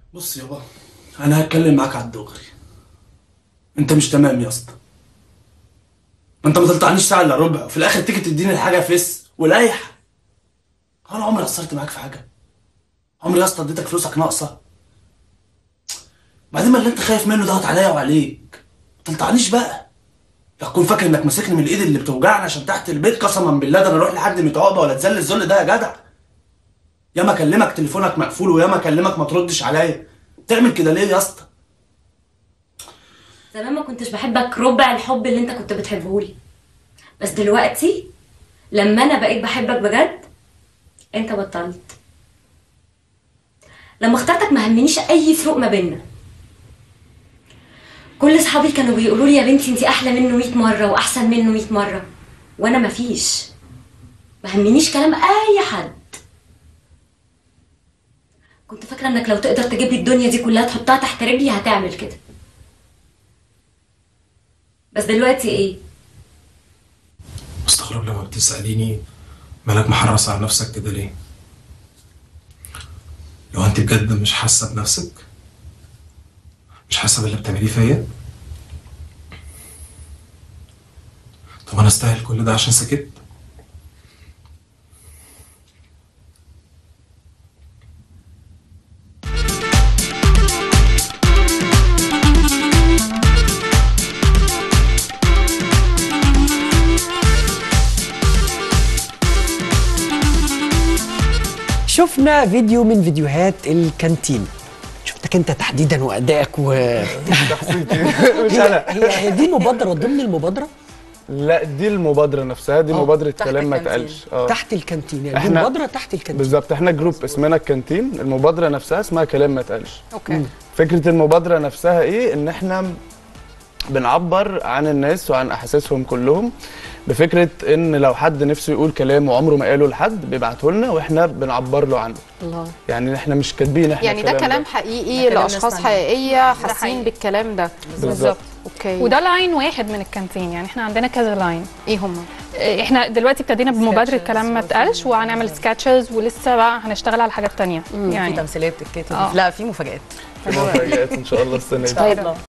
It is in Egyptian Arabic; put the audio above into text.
بص يابا انا هتكلم معاك على الدغري انت مش تمام يا اسطى ما انت ما تلطعنيش ساعه الا ربع وفي الاخر تيجي تديني الحاجه فس ولايحه هو انا عمري قصرت معاك في حاجه عمري يا اسطى اديتك فلوسك ناقصه بعدين ما اللي انت خايف منه ضغط عليا وعليك ما تلطعنيش بقى لا تكون فاكر انك ماسكني من الايد اللي بتوجعني عشان تحت البيت قسما بالله ده انا اروح لحد متعاقبه ولا تذل الذل ده يا جدع ياما اكلمك تليفونك مقفول وياما اكلمك ما تردش عليا تعمل كده ليه يا اسطى زمان ما كنتش بحبك ربع الحب اللي انت كنت بتحبهولي بس دلوقتي لما انا بقيت بحبك بجد انت بطلت لما اخترتك ما همنيش اي فروق ما بيننا كل اصحابي كانوا بيقولوا لي يا بنتي انت احلى منه 100 مره واحسن منه 100 مره وانا مفيش ما همنيش كلام اي حد كنت فاكره انك لو تقدر تجيب لي الدنيا دي كلها تحطها تحت رجلي هتعمل كده بس دلوقتي ايه مستغرب لما بتسأليني مالك محرص على نفسك كده ليه؟ لو انت بجد مش حاسة بنفسك مش حاسة باللي بتعمليه فيا طب انا استاهل كل ده عشان سكت؟ شفنا فيديو من فيديوهات الكانتين شفتك انت تحديدا وادائك و مش هي, انا هي, هي دي مبادره ضمن المبادره لا دي المبادره نفسها دي آه، مبادره تحت كلام ما الكانتين. اتقالش اه تحت الكانتين يعني دي إحنا- مبادره تحت الكانتين بالظبط احنا جروب اسمنا الكانتين المبادره نفسها اسمها كلام ما اتقالش اوكي فكره المبادره نفسها ايه ان احنا بنعبر عن الناس وعن احاسيسهم كلهم بفكره ان لو حد نفسه يقول كلام وعمره ما قاله لحد بيبعته لنا واحنا بنعبر له عنه الله يعني احنا مش كاتبين احنا يعني ده الكلام كلام ده حقيقي كلام لاشخاص ناس تانية. حقيقيه حقيقي. حاسين بالكلام ده بالظبط اوكي وده لاين واحد من الكانتين يعني احنا عندنا كذا لاين ايه هم احنا دلوقتي ابتدينا بمبادره Sketches كلام ما اتقالش وهنعمل سكتشز ولسه بقى هنشتغل على حاجات تانية في يعني تمثيليه بتتكتب آه. لا في مفاجآت في مفاجآت ان شاء الله السنه دي طيب